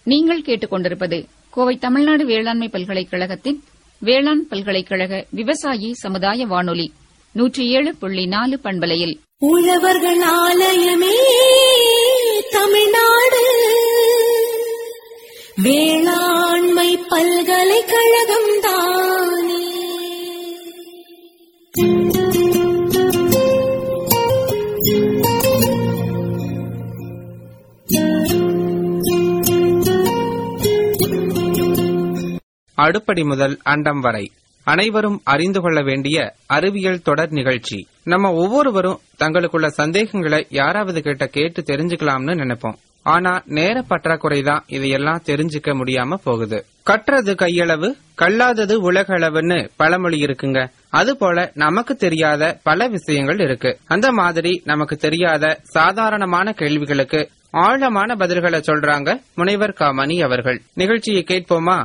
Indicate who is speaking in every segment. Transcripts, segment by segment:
Speaker 1: நீங்கள் கேட்டுக்கொண்டிருப்பது கோவை தமிழ்நாடு வேளாண்மை பல்கலைக்கழகத்தின் வேளாண் பல்கலைக்கழக விவசாயி சமுதாய வானொலி நூற்றி ஏழு புள்ளி நாலு பண்பலையில்
Speaker 2: உழவர்கள் ஆலயமே தமிழ்நாடு வேளாண்மை பல்கலைக்கழகம் தானே
Speaker 3: அடுப்படி முதல் அண்டம் வரை அனைவரும் அறிந்து கொள்ள வேண்டிய அறிவியல் தொடர் நிகழ்ச்சி நம்ம ஒவ்வொருவரும் தங்களுக்குள்ள சந்தேகங்களை யாராவது கிட்ட கேட்டு தெரிஞ்சுக்கலாம்னு நினைப்போம் ஆனா நேர பற்றாக்குறை தான் இதையெல்லாம் தெரிஞ்சுக்க முடியாம போகுது கற்றது கையளவு கல்லாதது உலகளவுன்னு பழமொழி இருக்குங்க அது போல நமக்கு தெரியாத பல விஷயங்கள் இருக்கு அந்த மாதிரி நமக்கு தெரியாத சாதாரணமான கேள்விகளுக்கு ஆழமான பதில்களை சொல்றாங்க முனைவர் க மணி அவர்கள் நிகழ்ச்சியை கேட்போமா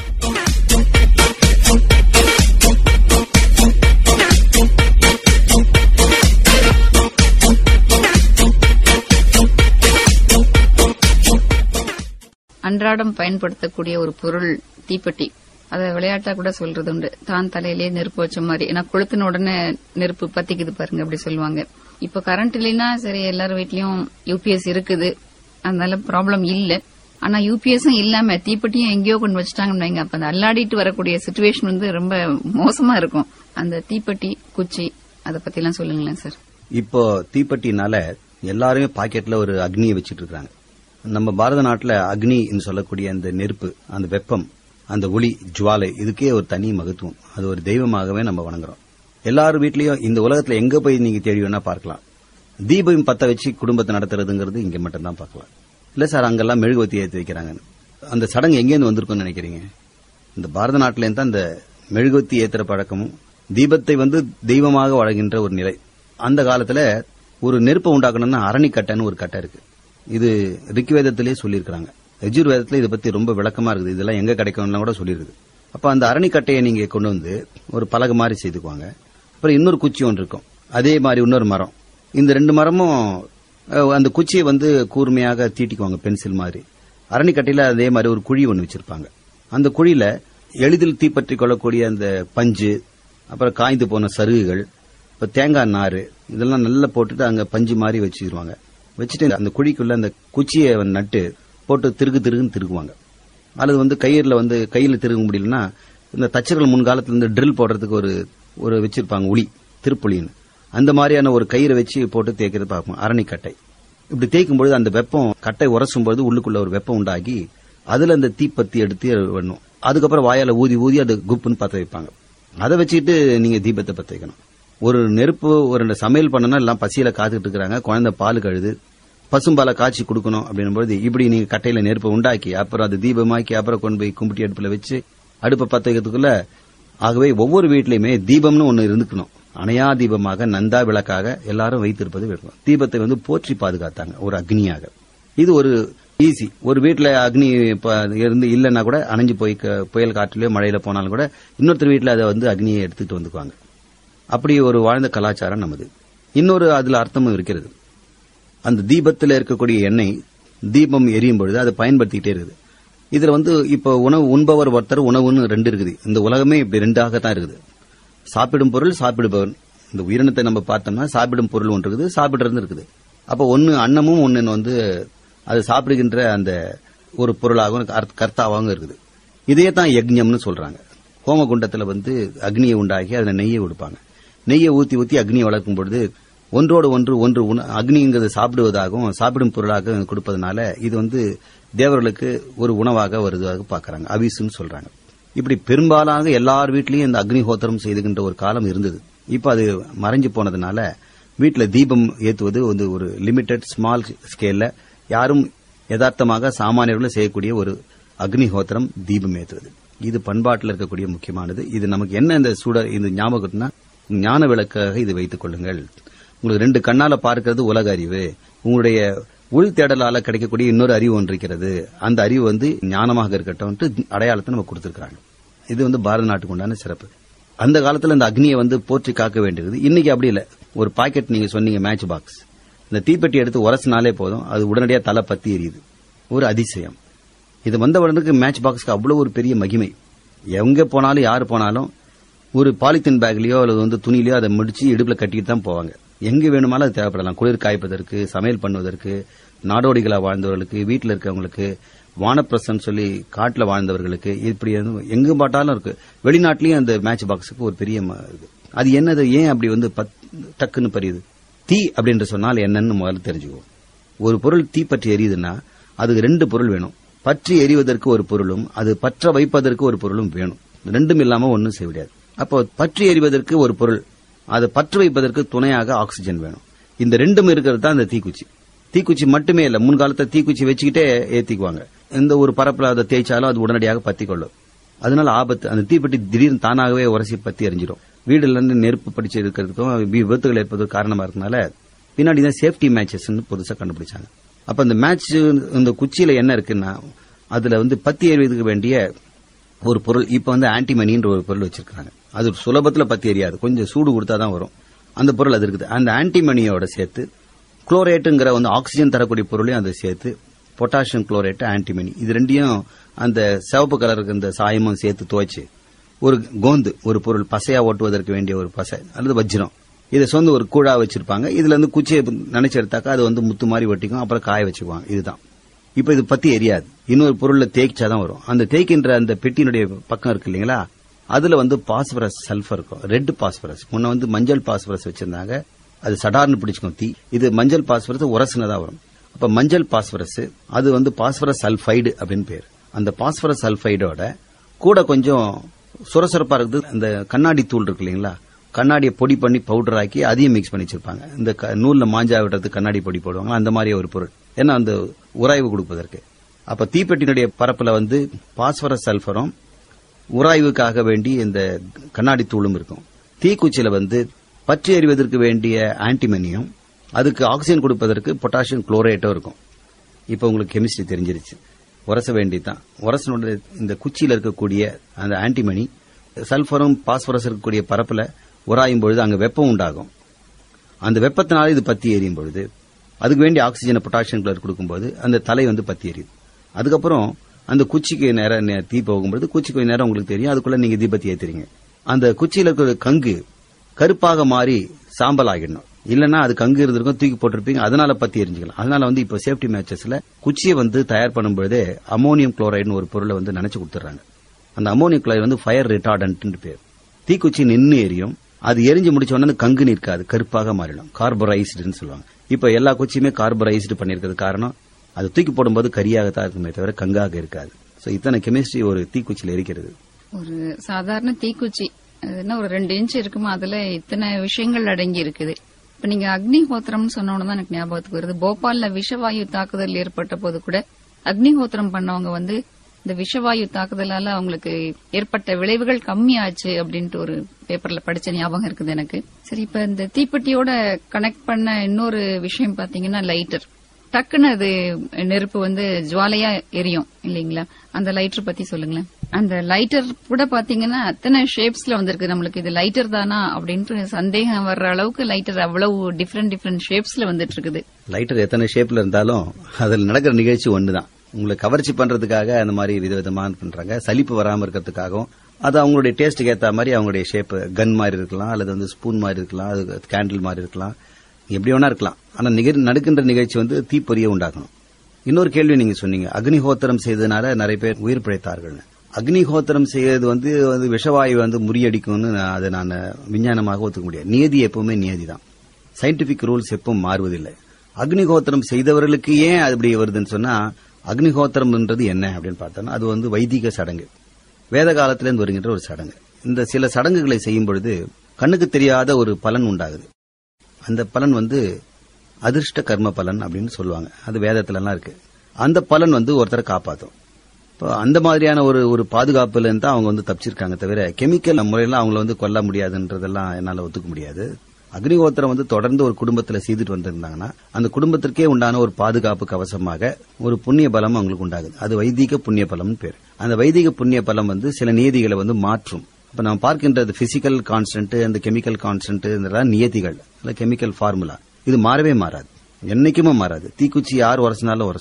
Speaker 1: அன்றாடம் பயன்படுத்தக்கூடிய ஒரு பொருள் தீப்பெட்டி அத விளையாட்டா கூட சொல்றது உண்டு தான் தலையிலே நெருப்பு வச்ச மாதிரி ஏன்னா கொளுத்தின உடனே நெருப்பு பத்திக்குது பாருங்க அப்படி சொல்லுவாங்க இப்ப கரண்ட் இல்லைன்னா சரி எல்லார் வீட்லயும் யூபிஎஸ் இருக்குது அதனால ப்ராப்ளம் இல்ல ஆனா யூபிஎஸும் இல்லாம தீப்பெட்டியும் எங்கேயோ கொண்டு வச்சுட்டாங்கன்னு வைங்க அப்ப அந்த அல்லாடிட்டு வரக்கூடிய சுச்சுவேஷன் வந்து ரொம்ப மோசமா இருக்கும் அந்த தீப்பெட்டி குச்சி அத பத்தி எல்லாம் சொல்லுங்களேன் சார்
Speaker 4: இப்போ தீப்பெட்டினால எல்லாருமே பாக்கெட்ல ஒரு அக்னியை வச்சிட்டு இருக்காங்க நம்ம பாரத நாட்டுல அக்னின்னு சொல்லக்கூடிய அந்த நெருப்பு அந்த வெப்பம் அந்த ஒளி ஜுவாலை இதுக்கே ஒரு தனி மகத்துவம் அது ஒரு தெய்வமாகவே நம்ம வணங்குறோம் எல்லார் வீட்லயும் இந்த உலகத்துல எங்க போய் நீங்க தேடி வேணா பார்க்கலாம் தீபம் பத்த வச்சு குடும்பத்தை நடத்துறதுங்கிறது இங்க மட்டும்தான் பார்க்கலாம் இல்ல சார் அங்கெல்லாம் மெழுகுவத்தி ஏற்றி வைக்கிறாங்கன்னு அந்த சடங்கு எங்கேருந்து வந்திருக்கும்னு நினைக்கிறீங்க இந்த பாரத நாட்டில இருந்து தான் இந்த மெழுகுவத்தி ஏத்துற பழக்கமும் தீபத்தை வந்து தெய்வமாக வழங்குகின்ற ஒரு நிலை அந்த காலத்துல ஒரு நெருப்பை உண்டாக்கணும்னா அரணிக்கட்டைன்னு ஒரு கட்டை இருக்கு இது ரிக்வேதத்திலேயே சொல்லியிருக்காங்க எஜுர்வேதத்துல இதை பத்தி ரொம்ப விளக்கமா இருக்குது இதெல்லாம் எங்க கிடைக்கும்லாம் கூட சொல்லியிருக்குது அப்ப அந்த அரணிக்கட்டையை நீங்க கொண்டு வந்து ஒரு பலகை மாதிரி செய்துக்குவாங்க அப்புறம் இன்னொரு குச்சி ஒன்று இருக்கும் அதே மாதிரி இன்னொரு மரம் இந்த ரெண்டு மரமும் அஹ், அந்த குச்சியை வந்து கூர்மையாக தீட்டிக்குவாங்க பென்சில் மாதிரி அரணிக்கட்டையில அதே மாதிரி ஒரு குழி ஒன்று வச்சிருப்பாங்க அந்த குழியில எளிதில் தீப்பற்றி கொள்ளக்கூடிய அந்த பஞ்சு அப்புறம் காய்ந்து போன சருகுகள் இப்ப தேங்காய் நாறு இதெல்லாம் நல்லா போட்டுட்டு அங்க பஞ்சு மாதிரி வச்சிருவாங்க வச்சுட்டு அந்த குழிக்குள்ள அந்த குச்சியை நட்டு போட்டு திருகு திருகுன்னு திருகுவாங்க அல்லது வந்து கயிறுல வந்து கையில திருக முடியலன்னா இந்த தச்சர்கள் முன்காலத்துல இருந்து ட்ரில் போடுறதுக்கு ஒரு ஒரு வச்சிருப்பாங்க உளி திருப்புளின்னு அந்த மாதிரியான ஒரு கயிறை வச்சு போட்டு தேய்க்கிறது பார்ப்போம் அரணிக்கட்டை இப்படி தேய்க்கும் பொழுது அந்த வெப்பம் கட்டை உரசும் பொழுது உள்ளுக்குள்ள ஒரு வெப்பம் உண்டாகி அதுல அந்த தீப்பத்தி எடுத்து வரணும் அதுக்கப்புறம் வாயால ஊதி ஊதி அது குப்புன்னு பத்த வைப்பாங்க அதை வச்சுக்கிட்டு நீங்க தீபத்தை பத்த வைக்கணும் ஒரு நெருப்பு ஒரு சமையல் பண்ணனா எல்லாம் பசியில காத்துக்கிட்டு இருக்கிறாங்க குழந்தை பால் கழுது பசும்பாலை காய்ச்சி கொடுக்கணும் அப்படின்னும் பொழுது இப்படி நீங்க கட்டையில நெருப்பை உண்டாக்கி அப்புறம் அது தீபமாக்கி அப்புறம் கொண்டு போய் கும்பிட்டி அடுப்புல வச்சு அடுப்பை பத்த வைக்கிறதுக்குள்ள ஆகவே ஒவ்வொரு வீட்லயுமே தீபம்னு ஒண்ணு இருந்துக்கணும் அணையா தீபமாக நந்தா விளக்காக எல்லாரும் வைத்திருப்பது வேண்டும் தீபத்தை வந்து போற்றி பாதுகாத்தாங்க ஒரு அக்னியாக இது ஒரு ஈஸி ஒரு வீட்ல அக்னி ப- இருந்து இல்லைன்னா கூட அணைஞ்சு போய் க- புயல் காற்றுலயோ மழையில போனாலும் கூட இன்னொருத்தர் வீட்ல அதை வந்து அக்னியை எடுத்துட்டு வந்துக்குவாங்க அப்படி ஒரு வாழ்ந்த கலாச்சாரம் நமது இன்னொரு அதுல அர்த்தமும் இருக்கிறது அந்த தீபத்தில் இருக்கக்கூடிய எண்ணெய் தீபம் எரியும் பொழுது அதை பயன்படுத்திக்கிட்டே இருக்குது இதுல வந்து இப்ப உணவு உண்பவர் ஒருத்தர் உணவுன்னு ரெண்டு இருக்குது இந்த உலகமே இப்படி ரெண்டாகத்தான் இருக்குது சாப்பிடும் பொருள் சாப்பிடுபவன் இந்த உயிரினத்தை நம்ம பார்த்தோம்னா சாப்பிடும் பொருள் ஒன்று இருக்குது சாப்பிடுறது இருக்குது அப்ப ஒன்னு அன்னமும் ஒன்னு வந்து அது சாப்பிடுகின்ற அந்த ஒரு பொருளாகவும் கர்த்- கர்த்தாவாகவும் இருக்குது இதே தான் யக்ஞம்னு சொல்றாங்க ஹோமகுண்டத்துல வந்து அக்னியை உண்டாக்கி அதுல நெய்யை கொடுப்பாங்க நெய்யை ஊத்தி ஊத்தி அக்னியை வளர்க்கும் பொழுது ஒன்றோடு ஒன்று ஒன்று உண- அக்னிங்கிறது சாப்பிடுவதாகவும் சாப்பிடும் பொருளாக கொடுப்பதனால இது வந்து தேவர்களுக்கு ஒரு உணவாக வருவதாக பார்க்கறாங்க அவிசுன்னு சொல்றாங்க இப்படி பெரும்பாலாக எல்லார் வீட்லயும் இந்த அக்னிஹோத்திரம் செய்துகின்ற ஒரு காலம் இருந்தது இப்ப அது மறைஞ்சு போனதுனால வீட்ல தீபம் ஏத்துவது வந்து ஒரு லிமிடெட் ஸ்மால் ஸ்கேல்ல யாரும் யதார்த்தமாக சாமானியர்களும் செய்யக்கூடிய ஒரு அக்னிஹோத்திரம் தீபம் ஏற்றுவது இது பண்பாட்டில் இருக்கக்கூடிய முக்கியமானது இது நமக்கு என்ன இந்த சூட இந்த ஞாபகம்னா ஞான விளக்காக இது வைத்துக் கொள்ளுங்கள் உங்களுக்கு ரெண்டு கண்ணால பார்க்கிறது உலக அறிவு உங்களுடைய உள் தேடலால கிடைக்கக்கூடிய இன்னொரு அறிவு ஒன்று இருக்கிறது அந்த அறிவு வந்து ஞானமாக இருக்கட்டும் அடையாளத்தை நம்ம கொடுத்திருக்கிறாங்க இது வந்து பாரத நாட்டுக்கு உண்டான சிறப்பு அந்த காலத்துல இந்த அக்னியை வந்து போற்றி காக்க வேண்டியது இன்னைக்கு அப்படி இல்ல ஒரு பாக்கெட் நீங்க சொன்னீங்க மேட்ச் பாக்ஸ் இந்த தீப்பெட்டி எடுத்து உரசினாலே போதும் அது உடனடியாக தலை பத்தி எரியுது ஒரு அதிசயம் இது வந்தவனுக்கு மேட்ச் பாக்ஸ்க்கு அவ்வளவு ஒரு பெரிய மகிமை எங்க போனாலும் யாரு போனாலும் ஒரு பாலித்தீன் பேக்லயோ அல்லது வந்து துணியிலயோ அதை முடிச்சு இடுப்புல கட்டிட்டு தான் போவாங்க எங்க வேணுமாலும் அது தேவைப்படலாம் குளிர் காய்ப்பதற்கு சமையல் பண்ணுவதற்கு நாடோடிகளா வாழ்ந்தவர்களுக்கு வீட்டில் இருக்கவங்களுக்கு வானப்பிரசன் சொல்லி காட்டுல வாழ்ந்தவர்களுக்கு இப்படி வந்து எங்க பாட்டாலும் இருக்கு வெளிநாட்டிலயும் அந்த மேட்ச் பாக்ஸுக்கு ஒரு பெரிய ம- இது. அது என்னது ஏன் அப்படி வந்து பத்- டக்குன்னு பரியுது தீ அப்படின்ற சொன்னால் என்னன்னு முதல்ல தெரிஞ்சுக்குவோம் ஒரு பொருள் தீ பற்றி எரியுதுன்னா அதுக்கு ரெண்டு பொருள் வேணும் பற்றி எரிவதற்கு ஒரு பொருளும் அது பற்ற வைப்பதற்கு ஒரு பொருளும் வேணும் ரெண்டும் இல்லாம ஒன்றும் செய்ய முடியாது அப்போ பற்றி எரிவதற்கு ஒரு பொருள் அதை பற்ற வைப்பதற்கு துணையாக ஆக்சிஜன் வேணும் இந்த ரெண்டும் இருக்கிறது தான் அந்த தீக்குச்சி தீக்குச்சி மட்டுமே இல்ல முன்காலத்தை தீக்குச்சி வச்சுக்கிட்டே ஏத்திக்குவாங்க எந்த ஒரு பரப்புல அதை தேய்ச்சாலும் அது உடனடியாக பத்தி கொள்ளும் அதனால ஆபத்து அந்த தீப்பெட்டி திடீர்னு தானாகவே உரசி பத்தி எரிஞ்சிடும் வீடுல இருந்து நெருப்பு படிச்சு இருக்கிறதுக்கும் விபத்துகள் ஏற்பதற்கு காரணமா இருக்கனால பின்னாடி தான் சேஃப்டி மேட்சஸ் புதுசா கண்டுபிடிச்சாங்க அப்ப அந்த மேட்ச் இந்த குச்சியில என்ன இருக்குன்னா அதுல வந்து பத்தி எறிவதற்கு வேண்டிய ஒரு பொருள் இப்ப வந்து ஆன்டிமணின்ற ஒரு பொருள் வச்சிருக்காங்க அது சுலபத்துல பத்தி எரியாது கொஞ்சம் சூடு கொடுத்தா தான் வரும் அந்த பொருள் அது இருக்குது அந்த ஆன்டிமணியோட சேர்த்து குளோரேட்டுங்கிற வந்து ஆக்சிஜன் தரக்கூடிய பொருளையும் அதை சேர்த்து பொட்டாசியம் குளோரேட் ஆன்டிமணி இது ரெண்டையும் அந்த சிவப்பு கலருக்கு இந்த சாயமும் சேர்த்து துவைச்சு ஒரு கோந்து ஒரு பொருள் பசையா ஓட்டுவதற்கு வேண்டிய ஒரு பசை அல்லது வஜ்ரம் இதை சொந்த ஒரு கூழா வச்சிருப்பாங்க இதுல இருந்து குச்சியை நினைச்சு எடுத்தாக்கா அது வந்து முத்து மாதிரி ஒட்டிக்கும் அப்புறம் காய வச்சுக்குவாங்க இதுதான் இப்ப இது பத்தி எரியாது இன்னொரு பொருள்ல தேய்ச்சாதான் வரும் அந்த தேய்க்கின்ற அந்த பெட்டியினுடைய பக்கம் இருக்கு இல்லைங்களா அதுல வந்து பாஸ்பரஸ் சல்ஃபர் இருக்கும் ரெட் பாஸ்பரஸ் முன்ன வந்து மஞ்சள் பாஸ்பரஸ் வச்சிருந்தாங்க அது சடார்னு பிடிச்சுக்கும் தீ இது மஞ்சள் பாஸ்பரஸ் உரசுனதா வரும் அப்ப மஞ்சள் பாஸ்பரஸ் அது வந்து பாஸ்பரஸ் சல்ஃபைடு அப்படின்னு பேர் அந்த பாஸ்பரஸ் சல்ஃபைடோட கூட கொஞ்சம் சுரசுரப்பா இருக்குது அந்த கண்ணாடி தூள் இருக்கு இல்லைங்களா கண்ணாடியை பொடி பண்ணி பவுடர் ஆக்கி அதையும் மிக்ஸ் பண்ணி வச்சிருப்பாங்க இந்த க- நூல்ல மாஞ்சா விடுறதுக்கு கண்ணாடி பொடி போடுவாங்க அந்த மாதிரி ஒரு பொருள் ஏன்னா அந்த உராய்வு கொடுப்பதற்கு அப்ப தீப்பெட்டியினுடைய பரப்புல வந்து பாஸ்பரஸ் சல்ஃபரும் உராய்வுக்காக வேண்டி இந்த கண்ணாடி தூளும் இருக்கும் தீக்குச்சியில வந்து பற்றி எறிவதற்கு வேண்டிய ஆன்டிமனியும் அதுக்கு ஆக்சிஜன் கொடுப்பதற்கு பொட்டாசியம் குளோரேட்டும் இருக்கும் இப்ப உங்களுக்கு கெமிஸ்ட்ரி தெரிஞ்சிருச்சு உரச வேண்டியதுதான் உரசனோட இந்த குச்சியில இருக்கக்கூடிய அந்த ஆன்டிமனி சல்பரும் பாஸ்பரஸ் இருக்கக்கூடிய பரப்புல உராயும் பொழுது அங்க வெப்பம் உண்டாகும் அந்த வெப்பத்தினால இது பத்தி எரியும் பொழுது அதுக்கு வேண்டிய ஆக்சிஜனை பொட்டாசியம் குளோரைட் கொடுக்கும்போது அந்த தலை வந்து பத்தி எரியுது அதுக்கப்புறம் அந்த குச்சிக்கு நேரம் நே- தீ போகும்பொழுது குச்சி கொஞ்ச நேரம் உங்களுக்கு தெரியும் அதுக்குள்ள நீங்க தீபத்தி ஏத்துறீங்க அந்த குச்சியில இருக்கிற கங்கு கருப்பாக மாறி சாம்பல் ஆகிடணும் இல்லன்னா அது கங்கு இருந்திருக்கும் தூக்கி போட்டிருப்பீங்க அதனால பத்தி எரிஞ்சுக்கலாம் அதனால வந்து இப்போ சேஃப்டி மேட்சஸ்ல குச்சியை வந்து தயார் பண்ணும்பொழுதே அமோனியம் குளோரைடுன்னு ஒரு பொருளை வந்து நினைச்சு கொடுத்துறாங்க அந்த அமோனியம் குளோரைடு வந்து ஃபயர் ரிட்டார்டன்ட் பேர் தீக்குச்சி நின்னு எரியும் அது எரிஞ்சு முடிச்ச உடனே கங்கு நிற்காது கருப்பாக மாறிடும் கார்பரைஸ்டுன்னு சொல்லுவாங்க இப்ப எல்லா குச்சியுமே கார்பரைஸ்டு பண்ணிருக்கிறது காரணம் அது தூக்கி போடும்போது கரியாகத்தான் இருக்குமே தவிர கங்காக இருக்காது சோ இத்தனை கெமிஸ்ட்ரி ஒரு தீக்குச்சியில் எரிக்கிறது
Speaker 1: ஒரு சாதாரண தீக்குச்சி அதுன்னா ஒரு ரெண்டு இன்ச் இருக்குமா அதுல இத்தனை விஷயங்கள் அடங்கி இருக்குது இப்ப நீங்க அக்னிஹோத்திரம்னு சொன்னோன்னு தான் எனக்கு ஞாபகத்துக்கு வருது போபால்ல விஷவாயு தாக்குதல் ஏற்பட்ட போது கூட அக்னிஹோத்திரம் பண்ணவங்க வந்து இந்த விஷவாயு தாக்குதலால அவங்களுக்கு ஏற்பட்ட விளைவுகள் கம்மியாச்சு அப்படின்ட்டு ஒரு பேப்பர்ல படிச்ச ஞாபகம் இருக்குது எனக்கு சரி இப்ப இந்த தீப்பெட்டியோட கனெக்ட் பண்ண இன்னொரு விஷயம் பாத்தீங்கன்னா லைட்டர் டக்குன்னு அது நெருப்பு வந்து ஜுவாலையா எரியும் இல்லீங்களா அந்த லைட்டர் பத்தி சொல்லுங்களேன் அந்த லைட்டர் கூட பாத்தீங்கன்னா அத்தனை ஷேப்ஸ்ல வந்திருக்கு நம்மளுக்கு இது லைட்டர் தானா அப்படின்ட்டு சந்தேகம் வர்ற அளவுக்கு லைட்டர் அவ்வளவு டிஃப்ரெண்ட் டிஃப்ரெண்ட் ஷேப்ஸ்ல வந்துட்டு இருக்குது
Speaker 4: லைட்டர் எத்தனை ஷேப்ல இருந்தாலும் அதில் நடக்கிற நிகழ்ச்சி ஒண்ணுதான் உங்களை கவர்ச்சி பண்றதுக்காக அந்த மாதிரி விதவிதமா பண்றாங்க சலிப்பு வராம இருக்கிறதுக்காகவும் அது அவங்களுடைய டேஸ்ட்டுக்கு ஏத்த மாதிரி அவங்களுடைய ஷேப் கன் மாதிரி இருக்கலாம் அல்லது வந்து ஸ்பூன் மாதிரி இருக்கலாம் அது கேண்டில் மாதிரி இருக்கலாம் எப்படி வேணா இருக்கலாம் ஆனா நிகழ் நடக்கின்ற நிகழ்ச்சி வந்து தீப்பொறிய உண்டாக்கணும் இன்னொரு கேள்வி நீங்க சொன்னீங்க அக்னிஹோத்திரம் செய்ததுனால நிறைய பேர் உயிர் பிழைத்தார்கள்னு அக்னிஹோத்திரம் செய்யறது வந்து வந்து விஷவாயு வந்து முறியடிக்கும்னு நான் அதை நான் விஞ்ஞானமாக ஒத்துக்க முடியாது நியதி எப்பவுமே நியதி தான் சயின்டிபிக் ரூல்ஸ் எப்பவும் மாறுவதில்லை அக்னிஹோத்திரம் செய்தவர்களுக்கு ஏன் அது இப்படி வருதுன்னு சொன்னா அக்னிஹோத்திரம்ன்றது என்ன அப்படின்னு பார்த்தோம்னா அது வந்து வைதிக சடங்கு வேத காலத்திலிருந்து வருகின்ற ஒரு சடங்கு இந்த சில சடங்குகளை செய்யும் பொழுது கண்ணுக்கு தெரியாத ஒரு பலன் உண்டாகுது அந்த பலன் வந்து அதிர்ஷ்ட கர்ம பலன் அப்படின்னு சொல்லுவாங்க அது வேதத்துல எல்லாம் இருக்கு அந்த பலன் வந்து ஒருத்தரை காப்பாத்தும் இப்போ அந்த மாதிரியான ஒரு ஒரு பாதுகாப்புல இருந்து தான் அவங்க வந்து தப்பிச்சிருக்காங்க தவிர கெமிக்கல் முறையில அவங்கள வந்து கொல்ல முடியாதுன்றதெல்லாம் என்னால ஒத்துக்க முடியாது அக்னிஹோத்திரம் வந்து தொடர்ந்து ஒரு குடும்பத்துல செய்துட்டு வந்திருந்தாங்கன்னா அந்த குடும்பத்திற்கே உண்டான ஒரு பாதுகாப்பு கவசமாக ஒரு புண்ணிய பலம் அவங்களுக்கு உண்டாகுது அது வைதிக புண்ணிய பலம்னு பேர் அந்த வைதிக புண்ணிய பலம் வந்து சில நியதிகளை வந்து மாற்றும் இப்ப நம்ம பார்க்கின்றது பிசிக்கல் கான்ஸ்டன்ட் அந்த கெமிக்கல் கான்ஸ்டன்ட் இதெல்லாம் நியதிகள் இல்ல கெமிக்கல் ஃபார்முலா இது மாறவே மாறாது என்னைக்குமே மாறாது தீக்குச்சி யார் உரசினாலும் உரசும்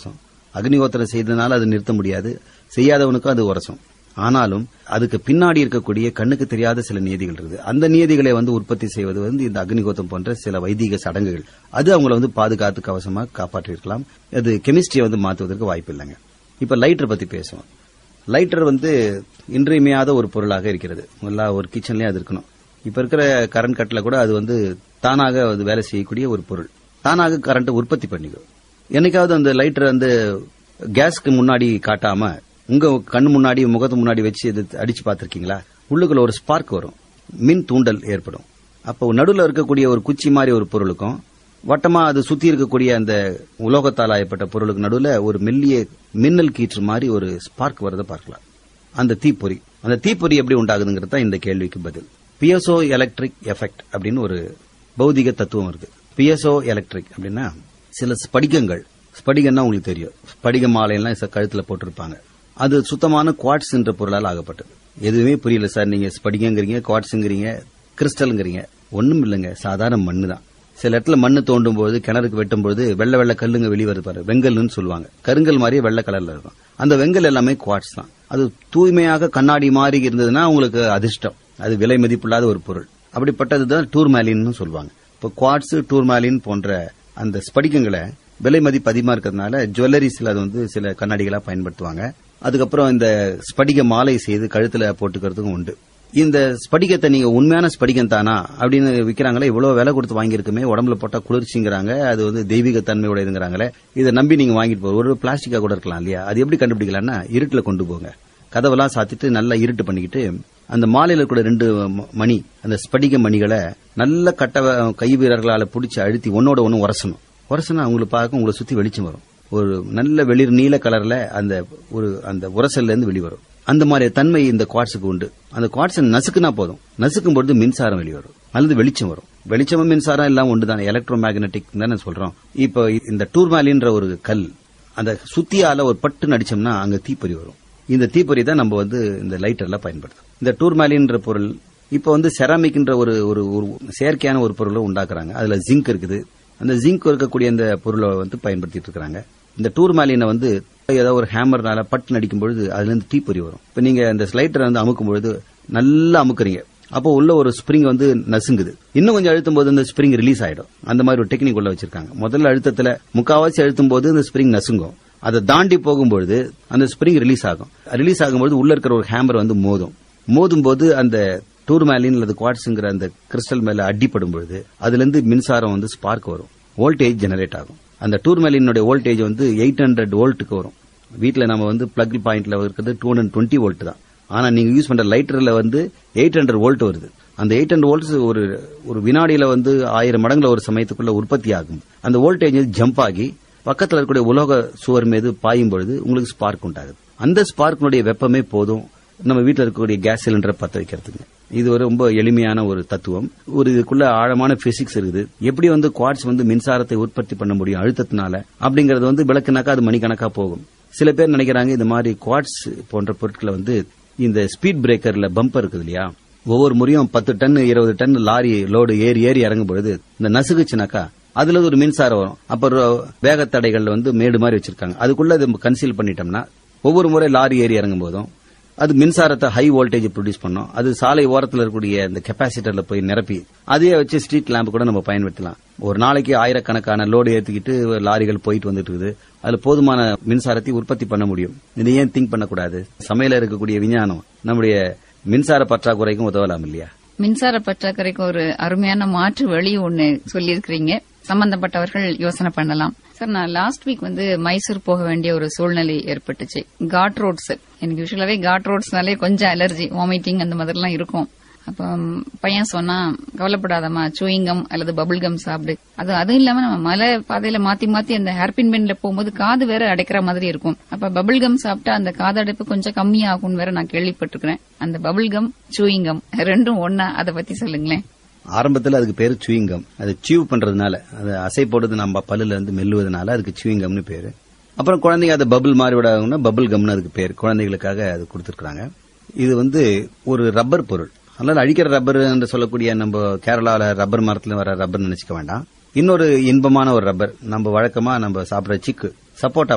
Speaker 4: அக்னிஹோத்திரம் செய்ததுனால அது நிறுத்த முடியாது செய்யாதவனுக்கும் அது உரசும் ஆனாலும் அதுக்கு பின்னாடி இருக்கக்கூடிய கண்ணுக்கு தெரியாத சில நியதிகள் இருக்குது அந்த நியதிகளை வந்து உற்பத்தி செய்வது வந்து இந்த அக்னிகோத்தம் போன்ற சில வைதிக சடங்குகள் அது அவங்கள வந்து பாதுகாத்து கவசமா காப்பாற்றிருக்கலாம் அது கெமிஸ்ட்ரியை வந்து மாற்றுவதற்கு வாய்ப்பு இல்லைங்க இப்ப லைட்டர் பத்தி பேசுவோம் லைட்டர் வந்து இன்றியமையாத ஒரு பொருளாக இருக்கிறது எல்லா ஒரு கிச்சன்லயும் அது இருக்கணும் இப்ப இருக்கிற கரண்ட் கட்டில் கூட அது வந்து தானாக அது வேலை செய்யக்கூடிய ஒரு பொருள் தானாக கரண்ட் உற்பத்தி பண்ணிக்கும் என்னைக்காவது அந்த லைட்டர் வந்து கேஸ்க்கு முன்னாடி காட்டாம உங்க கண்ணு முன்னாடி முகத்து முன்னாடி வச்சு இது அடிச்சு பார்த்திருக்கீங்களா உள்ளுக்குள்ள ஒரு ஸ்பார்க் வரும் மின் தூண்டல் ஏற்படும் அப்போ நடுவில் இருக்கக்கூடிய ஒரு குச்சி மாதிரி ஒரு பொருளுக்கும் வட்டமா அது சுத்தி இருக்கக்கூடிய அந்த உலோகத்தால் ஆயப்பட்ட பொருளுக்கு நடுவில் ஒரு மெல்லிய மின்னல் கீற்று மாதிரி ஒரு ஸ்பார்க் வரதை பார்க்கலாம் அந்த தீப்பொறி அந்த தீப்பொறி எப்படி உண்டாகுதுங்கிறது தான் இந்த கேள்விக்கு பதில் பியசோ எலக்ட்ரிக் எஃபெக்ட் அப்படின்னு ஒரு பௌதிக தத்துவம் இருக்கு பியசோ எலக்ட்ரிக் அப்படின்னா சில ஸ்படிகங்கள் ஸ்படிகம்னா உங்களுக்கு தெரியும் ஸ்படிக மாலையெல்லாம் ச- கழுத்துல போட்டிருப்பாங்க அது சுத்தமான குவாட்ஸ் என்ற பொருளால் ஆகப்பட்டது எதுவுமே புரியல சார் நீங்க ஸ்படிகங்கிறீங்க குவாட்ஸுங்கிறீங்க கிறிஸ்டல்ங்கிறீங்க ஒண்ணும் இல்லைங்க சாதாரண மண்ணு தான் சில இடத்துல மண்ணு தோண்டும் போது கிணறுக்கு வெட்டும் பொழுது வெள்ளை வெள்ளை கல்லுங்க வெளியே வருது பாரு வெங்கல்னு சொல்லுவாங்க கருங்கல் மாதிரியே வெள்ளை கலர்ல இருக்கும் அந்த வெங்கல் எல்லாமே குவாட்ஸ் தான் அது தூய்மையாக கண்ணாடி மாதிரி இருந்ததுன்னா உங்களுக்கு அதிர்ஷ்டம் அது விலை மதிப்பில்லாத ஒரு பொருள் அப்படிப்பட்டதுதான் டூர்மேலின்னு சொல்லுவாங்க இப்போ குவாட்ஸ் டூர்மேலின் போன்ற அந்த ஸ்படிகங்களை விலை மதிப்பு அதிகமா இருக்கிறதுனால ஜுவல்லரிஸ்ல அது வந்து சில கண்ணாடிகளா பயன்படுத்துவாங்க அதுக்கப்புறம் இந்த ஸ்படிக மாலை செய்து கழுத்துல போட்டுக்கிறதுக்கும் உண்டு இந்த ஸ்படிகத்தை நீங்க உண்மையான ஸ்படிகம் தானா அப்படின்னு விக்கிறாங்களே இவ்வளவு விலை கொடுத்து வாங்கியிருக்குமே உடம்புல போட்டா குளிர்ச்சிங்கிறாங்க அது வந்து தெய்வீக தன்மை உடையதுங்கிறாங்களே இதை நம்பி நீங்க வாங்கிட்டு போக ஒரு பிளாஸ்டிக்கா கூட இருக்கலாம் இல்லையா அது எப்படி கண்டுபிடிக்கலாம்னா இருட்டுல கொண்டு போங்க கதவெல்லாம் சாத்திட்டு நல்லா இருட்டு பண்ணிக்கிட்டு அந்த மாலையில கூட ரெண்டு ம- மணி அந்த ஸ்படிக மணிகளை நல்ல கட்ட கை வீரர்களால பிடிச்சி அழுத்தி ஒன்னோட ஒன்னு உரசணும் உரசனா அவங்களுக்கு பார்க்க உங்களை சுத்தி வெளிச்சம் வரும் ஒரு நல்ல வெளிர் நீல கலர்ல அந்த ஒரு அந்த உரசல்ல இருந்து வெளிவரும் அந்த மாதிரி தன்மை இந்த குவாட்ஸுக்கு உண்டு அந்த குவாட்ஸை நசுக்குனா போதும் நசுக்கும் பொழுது மின்சாரம் வெளிவரும் அல்லது வெளிச்சம் வரும் வெளிச்சமும் மின்சாரம் எல்லாம் ஒன்றுதான் எலக்ட்ரோ மேக்னெட்டிக் தானே சொல்றோம் இப்போ இந்த டூர்மாலின்ற ஒரு கல் அந்த சுத்தியால ஒரு பட்டு நடிச்சோம்னா அங்க தீப்பொறி வரும் இந்த தீப்பொறி தான் நம்ம வந்து இந்த லைட்டர்ல பயன்படுத்தும் இந்த டூர்மாலின்ற பொருள் இப்போ வந்து செராமிக்ன்ற ஒரு ஒரு ஒரு செயற்கையான ஒரு பொருளை உண்டாக்குறாங்க அதுல ஜிங்க் இருக்குது அந்த ஜிங்க் இருக்கக்கூடிய அந்த பொருளை வந்து பயன்படுத்திட்டு இருக்காங்க இந்த டூர்மாலினை வந்து ஏதோ ஒரு ஹேமர்னால பட்டு நடிக்கும் பொழுது அதுல இருந்து தீப்பொறி வரும் இப்ப நீங்க அந்த ஸ்லைட்டரை வந்து அமுக்கும் பொழுது நல்லா அமுக்குறீங்க அப்போ உள்ள ஒரு ஸ்ப்ரிங் வந்து நசுங்குது இன்னும் கொஞ்சம் அழுத்தும் போது இந்த ஸ்ப்ரிங் ரிலீஸ் ஆயிடும் அந்த மாதிரி ஒரு டெக்னிக் உள்ள வச்சிருக்காங்க முதல்ல அழுத்தத்துல முக்காவாசி அழுத்தும் போது இந்த ஸ்ப்ரிங் நசுங்கும் அதை தாண்டி போகும்பொழுது அந்த ஸ்ப்ரிங் ரிலீஸ் ஆகும் ரிலீஸ் ஆகும்போது உள்ள இருக்கிற ஒரு ஹேமர் வந்து மோதும் மோதும் போது அந்த டூர்மேலின் அல்லது குவாட்ஸுங்கிற அந்த கிறிஸ்டல் மேல அடிப்படும் பொழுது அதுல இருந்து மின்சாரம் வந்து ஸ்பார்க் வரும் வோல்டேஜ் ஜெனரேட் ஆகும் அந்த டூர்மேலினுடைய வோல்டேஜ் வந்து எயிட் ஹண்ட்ரட் வோல்ட்டுக்கு வரும் வீட்ல நம்ம வந்து பிளக் பாயிண்ட்ல இருக்கிறது டூ ஹண்ட்ரட் டுவெண்ட்டி வோல்ட் தான் ஆனா நீங்க யூஸ் பண்ற லைட்டர்ல வந்து எயிட் ஹண்ட்ரட் வோல்ட் வருது அந்த எயிட் ஹண்ட்ரட் வோல்ட்ஸ் ஒரு ஒரு வினாடியில வந்து ஆயிரம் மடங்குல ஒரு சமயத்துக்குள்ள உற்பத்தி ஆகும் அந்த வோல்டேஜ் ஜம்ப் ஆகி பக்கத்துல இருக்கக்கூடிய உலோக சுவர் மீது பாயும் பொழுது உங்களுக்கு ஸ்பார்க் உண்டாகுது அந்த ஸ்பார்க்கினுடைய வெப்பமே போதும் நம்ம வீட்டில் இருக்கக்கூடிய கேஸ் சிலிண்டரை பத்த வைக்கிறதுக்கு இது ஒரு ரொம்ப எளிமையான ஒரு தத்துவம் ஒரு இதுக்குள்ள ஆழமான பிசிக்ஸ் இருக்குது எப்படி வந்து குவாட்ஸ் வந்து மின்சாரத்தை உற்பத்தி பண்ண முடியும் அழுத்தத்தினால அப்படிங்கறது வந்து விளக்குனாக்கா அது மணிக்கணக்கா போகும் சில பேர் நினைக்கிறாங்க இந்த மாதிரி குவாட்ஸ் போன்ற பொருட்களை வந்து இந்த ஸ்பீட் பிரேக்கர்ல பம்பர் இருக்குது இல்லையா ஒவ்வொரு முறையும் பத்து டன் இருபது டன் லாரி லோடு ஏறி ஏறி இறங்கும் பொழுது இந்த நசுகுச்சுனாக்கா அதுல ஒரு மின்சாரம் வரும் அப்புறம் வேகத்தடைகள்ல வந்து மேடு மாதிரி வச்சிருக்காங்க அதுக்குள்ள இது கன்சீல் பண்ணிட்டோம்னா ஒவ்வொரு முறை லாரி ஏறி இறங்கும் போதும் அது மின்சாரத்தை ஹை வோல்டேஜ் ப்ரொடியூஸ் பண்ணும் அது சாலை ஓரத்தில் இருக்கக்கூடிய இந்த கெப்பாசிட்டர்ல போய் நிரப்பி அதையே வச்சு ஸ்ட்ரீட் லேம்ப் கூட நம்ம பயன்படுத்தலாம் ஒரு நாளைக்கு ஆயிரக்கணக்கான லோடு ஏற்றிக்கிட்டு லாரிகள் போயிட்டு வந்துட்டு இருக்குது அதுல போதுமான மின்சாரத்தை உற்பத்தி பண்ண முடியும் இதை ஏன் திங்க் பண்ணக்கூடாது சமையல இருக்கக்கூடிய விஞ்ஞானம் நம்முடைய மின்சார பற்றாக்குறைக்கும் உதவலாம் இல்லையா
Speaker 1: மின்சார பற்றாக்குறைக்கு ஒரு அருமையான மாற்று வழி ஒண்ணு சொல்லியிருக்கிறீங்க சம்பந்தப்பட்டவர்கள் யோசனை பண்ணலாம் சார் நான் லாஸ்ட் வீக் வந்து மைசூர் போக வேண்டிய ஒரு சூழ்நிலை ஏற்பட்டுச்சு காட் ரோட்ஸ் எனக்கு யூஸ்வலாவே காட் ரோட்ஸ்னாலே கொஞ்சம் அலர்ஜி வாமிட்டிங் அந்த மாதிரிலாம் இருக்கும் அப்ப ம், பையன் சொன்னா கவலைப்படாதம்மா சூயிங்கம் அல்லது பபிள் கம் சாப்பிடு அது அதுவும் இல்லாம நம்ம மலை பாதையில மாத்தி மாத்தி அந்த ஹேர்பின் பெண்ல போகும்போது காது வேற அடைக்கிற மாதிரி இருக்கும் அப்ப பபிள் கம் சாப்பிட்டா அந்த காது அடைப்பு கொஞ்சம் கம்மியாகும் வேற நான் கேள்விப்பட்டிருக்கிறேன் அந்த பபிள் கம் சூயிங்கம் ரெண்டும் ஒன்னா அதை பத்தி சொல்லுங்களேன்
Speaker 4: ஆரம்பத்துல அதுக்கு பேரு சுவிங்கம் அது சீவ் பண்றதுனால அது அசை போடுறது நம்ம பல்லுல இருந்து மெல்லுவதனால அதுக்கு சுவிங்கம்னு பேரு அப்புறம் குழந்தைங்க அதை பபிள் மாதிரி விடாதுன்னா பபிள் கம்னு அதுக்கு பேர் குழந்தைகளுக்காக அது கொடுத்துருக்காங்க இது வந்து ஒரு ரப்பர் பொருள் அதனால அழிக்கிற ரப்பர் என்று சொல்லக்கூடிய நம்ம கேரளால ரப்பர் மரத்துல வர ரப்பர் நினைச்சுக்க வேண்டாம் இன்னொரு இன்பமான ஒரு ரப்பர் நம்ம வழக்கமா நம்ம சாப்பிடுற சிக்கு சப்போட்டா பழம்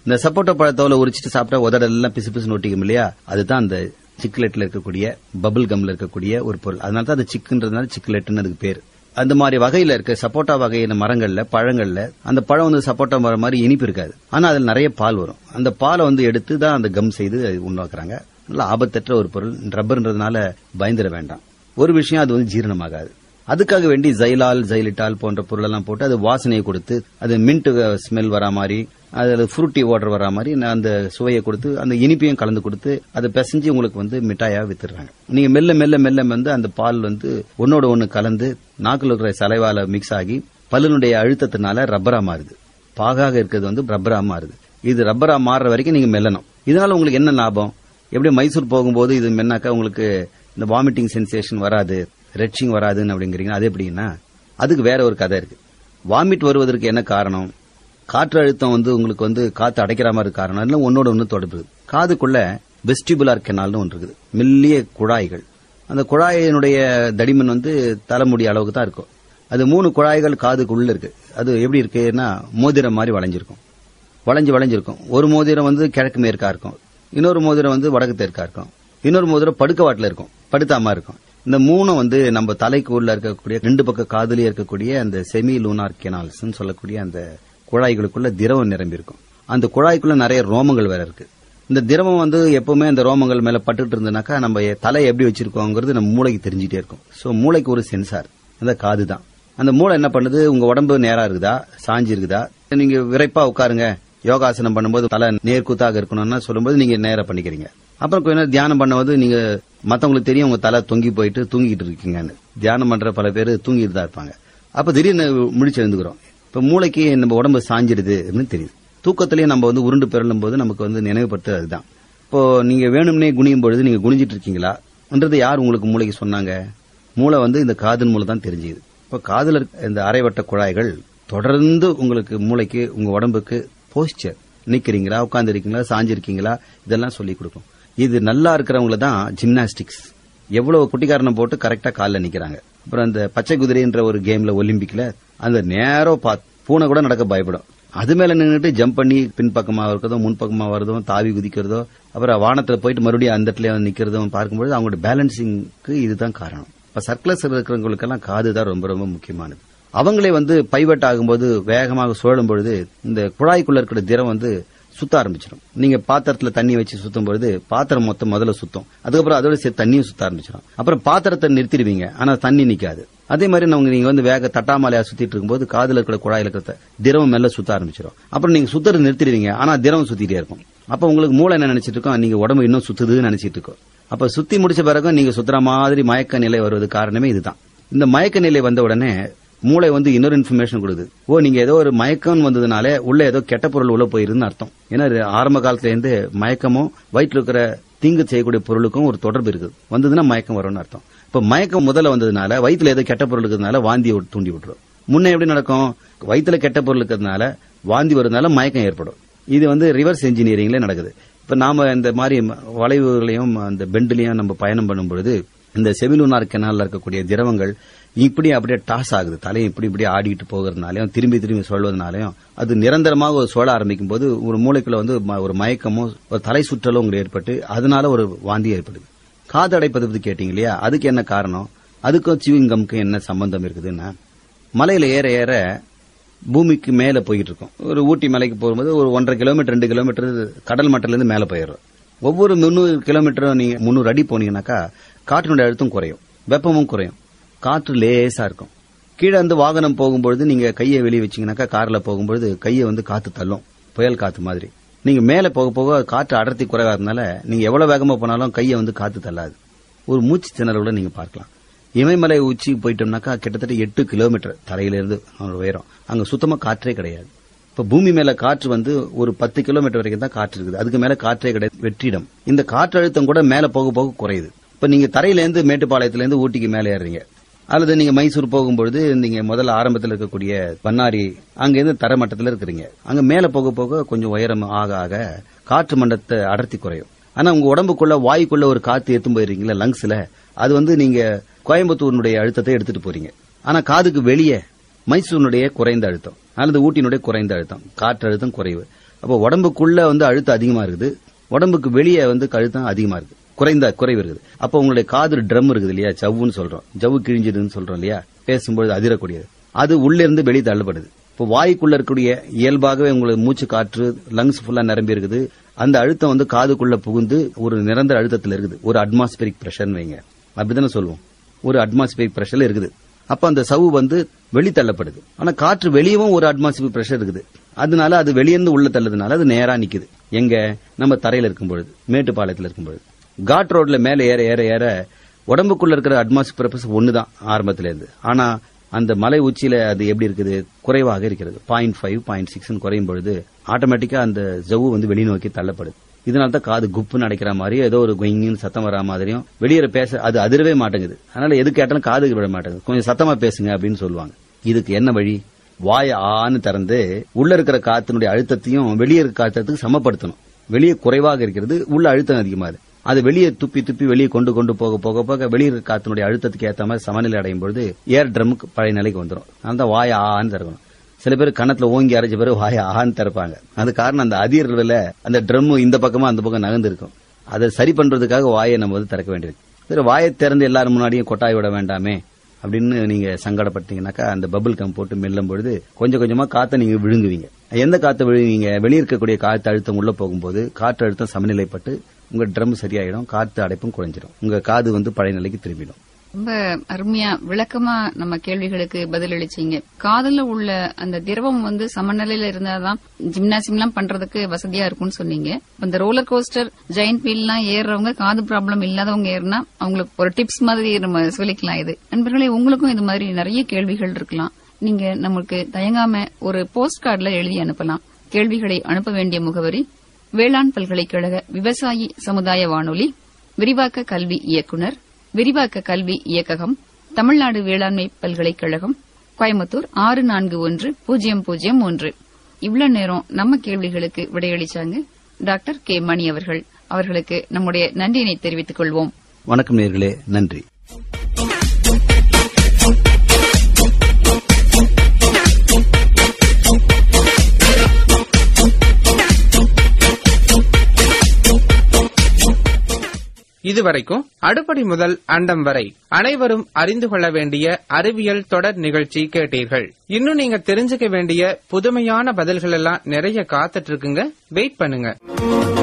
Speaker 4: இந்த சப்போட்டா பழத்தோல உரிச்சிட்டு சாப்பிட்டா உதடெல்லாம் பிசு பிசு ஒட்டிக்கும் இல்லையா அதுதான் அந்த சிக்லெட்ல இருக்கக்கூடிய பபிள் கம்ல இருக்கக்கூடிய ஒரு பொருள் அதனால தான் அது சிக்குன்றதுனால சிக்லெட்னு அதுக்கு பேர் அந்த மாதிரி வகையில இருக்க சப்போட்டா வகையான மரங்கள்ல பழங்கள்ல அந்த பழம் வந்து சப்போட்டா மரம் மாதிரி இனிப்பு இருக்காது ஆனா அதுல நிறைய பால் வரும் அந்த பாலை வந்து எடுத்து தான் அந்த கம் செய்து உண்டாக்குறாங்க நல்ல ஆபத்தற்ற ஒரு பொருள் ரப்பர்ன்றதுனால பயந்துட வேண்டாம் ஒரு விஷயம் அது வந்து ஜீரணமாகாது அதுக்காக வேண்டி ஜைலால் ஜைலிட்டால் போன்ற பொருள் எல்லாம் போட்டு அது வாசனையை கொடுத்து அது மின்ட் ஸ்மெல் வரா மாதிரி அதுல ஃப்ரூட்டி வாட்டர் வரா மாதிரி நான் அந்த சுவையை கொடுத்து அந்த இனிப்பையும் கலந்து கொடுத்து அதை பிசைஞ்சு உங்களுக்கு வந்து மிட்டாயா வித்துடுறாங்க நீங்க மெல்ல மெல்ல மெல்ல வந்து அந்த பால் வந்து ஒன்னோட ஒன்னு கலந்து நாக்குல இருக்கிற சலைவால மிக்ஸ் ஆகி பல்லுனுடைய அழுத்தத்தினால ரப்பரா மாறுது பாகாக இருக்கிறது வந்து ரப்பரா மாறுது இது ரப்பரா மாறுற வரைக்கும் நீங்க மெல்லணும் இதனால உங்களுக்கு என்ன லாபம் எப்படி மைசூர் போகும்போது இது மென்னாக்கா உங்களுக்கு இந்த வாமிட்டிங் சென்சேஷன் வராது ரெட்சிங் வராதுன்னு அப்படிங்கிறீங்க அது எப்படின்னா அதுக்கு வேற ஒரு கதை இருக்கு வாமிட் வருவதற்கு என்ன காரணம் காற்று அழுத்தம் வந்து உங்களுக்கு வந்து காத்து அடைக்கிற மாதிரி காரணம் இல்லை ஒன்னோட ஒன்று தொடர்பு காதுக்குள்ள வெஸ்டிபுலார் கெனால்னு ஒன்று இருக்குது மெல்லிய குழாய்கள் அந்த குழாயினுடைய தடிமன் வந்து தலைமுடி அளவுக்கு தான் இருக்கும் அது மூணு குழாய்கள் காதுக்குள்ள இருக்கு அது எப்படி இருக்குன்னா மோதிரம் மாதிரி வளைஞ்சிருக்கும் வளைஞ்சு வளைஞ்சிருக்கும் ஒரு மோதிரம் வந்து கிழக்கு மேற்கா இருக்கும் இன்னொரு மோதிரம் வந்து வடக்கு தெற்கா இருக்கும் இன்னொரு மோதிரம் படுக்கவாட்டில் இருக்கும் படுத்தாம இருக்கும் இந்த மூணும் வந்து நம்ம தலைக்கு உள்ள இருக்கக்கூடிய ரெண்டு பக்க காதுலயே இருக்கக்கூடிய அந்த செமி லூனார் கெனால்ஸ் சொல்லக்கூடிய அந்த குழாய்களுக்குள்ள திரவம் நிரம்பி இருக்கும் அந்த குழாய்க்குள்ள நிறைய ரோமங்கள் வேற இருக்கு இந்த திரவம் வந்து எப்பவுமே அந்த ரோமங்கள் மேல பட்டுட்டு இருந்ததுனாக்கா நம்ம தலை எப்படி வச்சிருக்கோங்கிறது நம்ம மூளைக்கு தெரிஞ்சுட்டே இருக்கும் சோ மூளைக்கு ஒரு சென்சார் அந்த காது தான் அந்த மூளை என்ன பண்ணுது உங்க உடம்பு நேரா இருக்குதா சாஞ்சி இருக்குதா நீங்க விரைப்பா உட்காருங்க யோகாசனம் பண்ணும்போது தலை நேர்கூத்தாக இருக்கணும்னா சொல்லும்போது நீங்க நேரா பண்ணிக்கிறீங்க அப்புறம் கொஞ்ச நேரம் தியானம் பண்ணும்போது நீங்க மத்தவங்களுக்கு தெரியும் உங்க தலை தொங்கி போயிட்டு தூங்கிட்டு இருக்கீங்கன்னு தியானம் பண்ற பல பேர் தூங்கிட்டு தான் இருப்பாங்க அப்ப திடீர்னு முழிச்சு எழுந்துக்கிறோம் இப்ப மூளைக்கு நம்ம உடம்பு சாஞ்சிடுது அப்படின்னு தெரியுது தூக்கத்திலேயே நம்ம வந்து உருண்டு பிறலும் போது நமக்கு வந்து நினைவுபடுத்துறது அதுதான் இப்போ நீங்க வேணும்னே குனியும் பொழுது நீங்க குனிஞ்சிட்டு இருக்கீங்களான்றது யார் உங்களுக்கு மூளைக்கு சொன்னாங்க மூளை வந்து இந்த காதல் மூளை தான் தெரிஞ்சுது இப்போ காதுல இருக்க இந்த அரைவட்ட குழாய்கள் தொடர்ந்து உங்களுக்கு மூளைக்கு உங்க உடம்புக்கு போஸ்டர் நிக்கிறீங்களா உட்கார்ந்து இருக்கீங்களா சாஞ்சிருக்கீங்களா இதெல்லாம் சொல்லி கொடுக்கும் இது நல்லா இருக்கிறவங்கள தான் ஜிம்னாஸ்டிக்ஸ் எவ்வளவு குட்டிக்காரணம் போட்டு கரெக்டா காலில் நிக்கிறாங்க அப்புறம் அந்த பச்சை குதிரைன்ற ஒரு கேம்ல ஒலிம்பிக்ல அந்த நேரம் பா பூனை கூட நடக்க பயப்படும் அது மேல நின்றுட்டு ஜம்ப் பண்ணி பின்பக்கமா இருக்கிறதோ முன்பக்கமா வரதோ தாவி குதிக்கிறதோ அப்புறம் வானத்துல போயிட்டு மறுபடியும் அந்த இடத்துல வந்து நிக்கிறதும் பார்க்கும்போது அவங்களோட பேலன்சிங்க்கு இதுதான் காரணம் இப்ப சர்க்கிளஸ் இருக்கிறவங்களுக்கெல்லாம் காது தான் ரொம்ப ரொம்ப முக்கியமானது அவங்களே வந்து பைவட் ஆகும்போது வேகமாக சுழலும் பொழுது இந்த குழாய்க்குள்ள இருக்கிற திரம் வந்து சுத்த ஆரம்பிச்சிடும் நீங்க பாத்திரத்துல தண்ணி வச்சு சுத்தும் பொழுது பாத்திரம் மொத்தம் முதல்ல சுத்தம் அதுக்கப்புறம் அதோட சேர்த்து தண்ணியும் சுத்த ஆரம்பிச்சிடும் அப்புறம் பாத்திரத்தை நிறுத்திடுவீங்க ஆனா தண்ணி நிக்காது அதே மாதிரி நம்ம நீங்க வந்து வேக தட்டாமலையா சுத்திட்டு இருக்கும்போது காதுல இருக்கிற குழாயில இருக்கிற திரவம் மெல்ல சுத்த ஆரம்பிச்சிடும் அப்புறம் நீங்க சுத்தறது நிறுத்திடுவீங்க ஆனா திரவம் சுத்திட்டே இருக்கும் அப்ப உங்களுக்கு மூளை என்ன நினைச்சிட்டு இருக்கோம் நீங்க உடம்பு இன்னும் சுத்துதுன்னு நினைச்சிட்டு இருக்கோம் அப்ப சுத்தி முடிச்ச பிறகு நீங்க சுத்துற மாதிரி மயக்க நிலை வருவது காரணமே இதுதான் இந்த மயக்க நிலை வந்த உடனே மூளை வந்து இன்னொரு இன்ஃபர்மேஷன் கொடுக்குது ஓ நீங்க ஏதோ ஒரு மயக்கம் வந்ததுனாலே உள்ள ஏதோ கெட்ட பொருள் உள்ள போயிருன்னு அர்த்தம் ஏன்னா இது ஆரம்ப காலத்துல இருந்து மயக்கமும் வயிற்றுல இருக்கிற தீங்கு செய்யக்கூடிய பொருளுக்கும் ஒரு தொடர்பு இருக்குது வந்ததுன்னா மயக்கம் வரும்னு அர்த்தம் இப்ப மயக்கம் முதல்ல வந்ததுனால வயிற்றுல ஏதோ கெட்ட பொருள் இருக்கிறதுனால வாந்தியை தூண்டி விட்டுரும் முன்ன எப்படி நடக்கும் வயிற்றுல கெட்ட பொருள் இருக்கிறதுனால வாந்தி வருதுனால மயக்கம் ஏற்படும் இது வந்து ரிவர்ஸ் இன்ஜினியரிங்ல நடக்குது இப்ப நாம இந்த மாதிரி வளைவுகளையும் அந்த பெண்ட்லயும் நம்ம பயணம் பண்ணும் பொழுது இந்த செவிலுனார் கெனால்ல இருக்கக்கூடிய திரவங்கள் இப்படி அப்படியே டாஸ் ஆகுது தலையை இப்படி இப்படி ஆடிட்டு போகிறதுனாலையும் திரும்பி திரும்பி சொல்வதனாலையும் அது நிரந்தரமாக ஒரு சுழல ஆரம்பிக்கும் போது ஒரு மூளைக்குள்ள வந்து ம- ஒரு மயக்கமோ ஒரு தலை சுற்றலோ உங்களுக்கு ஏற்பட்டு அதனால ஒரு வாந்தி ஏற்படுது காது அடைப்பது பத்தி கேட்டீங்க இல்லையா அதுக்கு என்ன காரணம் அதுக்கும் சிவிங்கம்க்கும் என்ன சம்பந்தம் இருக்குதுன்னா மலையில ஏற ஏற பூமிக்கு மேல போயிட்டு இருக்கோம் ஒரு ஊட்டி மலைக்கு போகும்போது ஒரு ஒன்றரை கிலோமீட்டர் ரெண்டு கிலோமீட்டர் கடல் மட்டத்துல இருந்து மேல போயிடுறோம் ஒவ்வொரு முந்நூறு கிலோமீட்டரும் நீங்க முந்நூறு அடி போனீங்கன்னாக்கா காற்றினுடைய அழுத்தம் குறையும் வெப்பமும் குறையும் காற்று லேசா இருக்கும் கீழே வந்து வாகனம் போகும்பொழுது நீங்க கையை வெளியே வச்சீங்கன்னாக்கா கார்ல போகும்பொழுது கையை வந்து காத்து தள்ளும் புயல் காத்து மாதிரி நீங்க மேல போக போக காற்று அடர்த்தி குறைவாதனால நீங்க எவ்வளவு வேகமா போனாலும் கையை வந்து காத்து தள்ளாது ஒரு மூச்சு திணறல நீங்க பார்க்கலாம் இமயமலை உச்சி போயிட்டோம்னாக்கா கிட்டத்தட்ட எட்டு கிலோமீட்டர் தரையிலிருந்து அவனோட உயரம் அங்க சுத்தமா காற்றே கிடையாது இப்ப பூமி மேல காற்று வந்து ஒரு பத்து கிலோமீட்டர் வரைக்கும் தான் காற்று இருக்குது அதுக்கு மேல காற்றே கிடையாது வெற்றிடம் இந்த காற்று அழுத்தம் கூட மேல போக போக குறையுது இப்ப நீங்க தரையில இருந்து மேட்டுப்பாளையத்துல இருந்து ஊட்டிக்கு மேல ஏறுறீங்க அல்லது நீங்க மைசூர் போகும்பொழுது நீங்க முதல்ல ஆரம்பத்தில் இருக்கக்கூடிய பன்னாரி அங்க இருந்து தரமட்டத்தில் இருக்கிறீங்க அங்க மேல போக போக கொஞ்சம் உயரம் ஆக ஆக காற்று மண்டலத்தை அடர்த்தி குறையும் ஆனா உங்க உடம்புக்குள்ள வாய்க்குள்ள ஒரு காத்து ஏத்தும் போயிருக்கீங்களா லங்ஸ்ல அது வந்து நீங்க கோயம்புத்தூரினுடைய அழுத்தத்தை எடுத்துட்டு போறீங்க ஆனா காதுக்கு வெளியே மைசூரினுடைய குறைந்த அழுத்தம் அல்லது ஊட்டியினுடைய குறைந்த அழுத்தம் காற்று அழுத்தம் குறைவு அப்போ உடம்புக்குள்ள வந்து அழுத்தம் அதிகமா இருக்குது உடம்புக்கு வெளியே வந்து அழுத்தம் அதிகமா இருக்கு குறைந்த குறைவு இருக்குது அப்போ உங்களுடைய காது ட்ரம் இருக்குது இல்லையா ஜவ்வுன்னு சொல்றோம் ஜவ்வு கிழிஞ்சதுன்னு சொல்றோம் இல்லையா பேசும்போது அதிரக்கூடியது அது உள்ள இருந்து வெளியே தள்ளப்படுது இப்போ வாய்க்குள்ள இருக்கக்கூடிய இயல்பாகவே உங்களுக்கு மூச்சு காற்று லங்ஸ் ஃபுல்லா நிரம்பி இருக்குது அந்த அழுத்தம் வந்து காதுக்குள்ள புகுந்து ஒரு நிரந்தர அழுத்தத்தில் இருக்குது ஒரு அட்மாஸ்பியரிக் பிரஷர் வைங்க அப்படிதானே சொல்லுவோம் ஒரு அட்மாஸ்பியரிக் பிரஷர்ல இருக்குது அப்ப அந்த சவ்வு வந்து வெளி தள்ளப்படுது ஆனா காற்று வெளியவும் ஒரு அட்மாஸ்பியர் பிரஷர் இருக்குது அதனால அது வெளியிருந்து உள்ள தள்ளதுனால அது நேரா நிக்குது எங்க நம்ம தரையில இருக்கும் பொழுது மேட்டுப்பாளையத்துல இருக்கும் பொழுது காட் ரோட்ல மேல ஏற ஏற ஏற உடம்புக்குள்ள இருக்கிற அட்மாஸ்பியர் பிரஷர் ஒண்ணுதான் ஆரம்பத்துல இருந்து ஆனா அந்த மலை உச்சியில அது எப்படி இருக்குது குறைவாக இருக்கிறது பாயிண்ட் ஃபைவ் பாயிண்ட் சிக்ஸ் குறையும் பொழுது ஆட்டோமேட்டிக்கா அந்த ஜவ்வு வந்து வெளிநோக்கி தள்ளப்படுது இதனால தான் காது குப்புன்னு அடைக்கிற மாதிரி ஏதோ ஒரு கொயின்னு சத்தம் வரா மாதிரியும் வெளியே பேச அது அதிரவே மாட்டேங்குது அதனால எது கேட்டாலும் காதுக்கு விட மாட்டேங்குது கொஞ்சம் சத்தமா பேசுங்க அப்படின்னு சொல்லுவாங்க இதுக்கு என்ன வழி வாய ஆன்னு திறந்து உள்ள இருக்கிற காத்தினுடைய அழுத்தத்தையும் வெளியே இருக்க காத்தத்துக்கு சமப்படுத்தணும் வெளியே குறைவாக இருக்கிறது உள்ள அழுத்தம் அதிகமா இருக்கு அது வெளியே துப்பி துப்பி வெளியே கொண்டு கொண்டு போக போக போக வெளியே இருக்க காத்தினுடைய அழுத்தத்துக்கு ஏத்த மாதிரி சமநிலை அடையும் பொழுது ஏர் ட்ரம்முக்கு பழைய நிலைக்கு வந்துடும் அந்த வாய ஆன்னு திறக்கணும் சில பேர் கணத்துல ஓங்கி அரைச்ச பிறகு வாய ஆன்னு திறப்பாங்க அது காரணம் அந்த அதிர்வுல அந்த ட்ரம் இந்த பக்கமா அந்த பக்கம் நகர்ந்து இருக்கும் அதை சரி பண்றதுக்காக வாயை நம்ம வந்து திறக்க வேண்டியிருக்கு சரி வாயை திறந்து எல்லாரும் முன்னாடியும் கொட்டாய் விட வேண்டாமே அப்படின்னு நீங்க சங்கடப்பட்டீங்கன்னாக்கா அந்த பபிள் கம் போட்டு மெல்லும் பொழுது கொஞ்சம் கொஞ்சமா காத்தை நீங்க விழுங்குவீங்க எந்த காத்தை விழுங்குவீங்க வெளியே இருக்கக்கூடிய காத்து அழுத்தம் உள்ள போகும்போது காற்று அழுத்தம் சமநிலைப்பட்டு உங்க ட்ரம் சரியாயிடும் காத்து அடைப்பும் குறைஞ்சிடும் உங்க காது வந்து பழைய நிலைக்கு திரும்பிடும்
Speaker 1: ரொம்ப அருமையா விளக்கமா நம்ம கேள்விகளுக்கு பதிலளிச்சீங்க காதுல உள்ள அந்த திரவம் வந்து சமநிலையில இருந்தாதான் ஜிம்னாசியம் எல்லாம் பண்றதுக்கு வசதியா இருக்கும்னு சொன்னீங்க இந்த ரோலர் கோஸ்டர் ஜெயின்ட் வீல் எல்லாம் ஏறுறவங்க காது ப்ராப்ளம் இல்லாதவங்க ஏறினா அவங்களுக்கு ஒரு டிப்ஸ் மாதிரி நம்ம சொல்லிக்கலாம் இது நண்பர்களே உங்களுக்கும் இது மாதிரி நிறைய கேள்விகள் இருக்கலாம் நீங்க நமக்கு தயங்காம ஒரு போஸ்ட் கார்டுல எழுதி அனுப்பலாம் கேள்விகளை அனுப்ப வேண்டிய முகவரி வேளாண் பல்கலைக்கழக விவசாயி சமுதாய வானொலி விரிவாக்க கல்வி இயக்குனர் விரிவாக்க கல்வி இயக்ககம் தமிழ்நாடு வேளாண்மை பல்கலைக்கழகம் கோயம்புத்தூர் ஆறு நான்கு ஒன்று பூஜ்ஜியம் பூஜ்ஜியம் ஒன்று இவ்வளவு நேரம் நம்ம கேள்விகளுக்கு விடையளிச்சாங்க டாக்டர் கே மணி அவர்கள் அவர்களுக்கு நம்முடைய நன்றியினை தெரிவித்துக் கொள்வோம்
Speaker 4: வணக்கம் நேர்களே நன்றி
Speaker 3: இதுவரைக்கும் அடுப்படி முதல் அண்டம் வரை அனைவரும் அறிந்து கொள்ள வேண்டிய அறிவியல் தொடர் நிகழ்ச்சி கேட்டீர்கள் இன்னும் நீங்க தெரிஞ்சுக்க வேண்டிய புதுமையான பதில்கள் எல்லாம் நிறைய காத்துட்டு இருக்குங்க வெயிட் பண்ணுங்க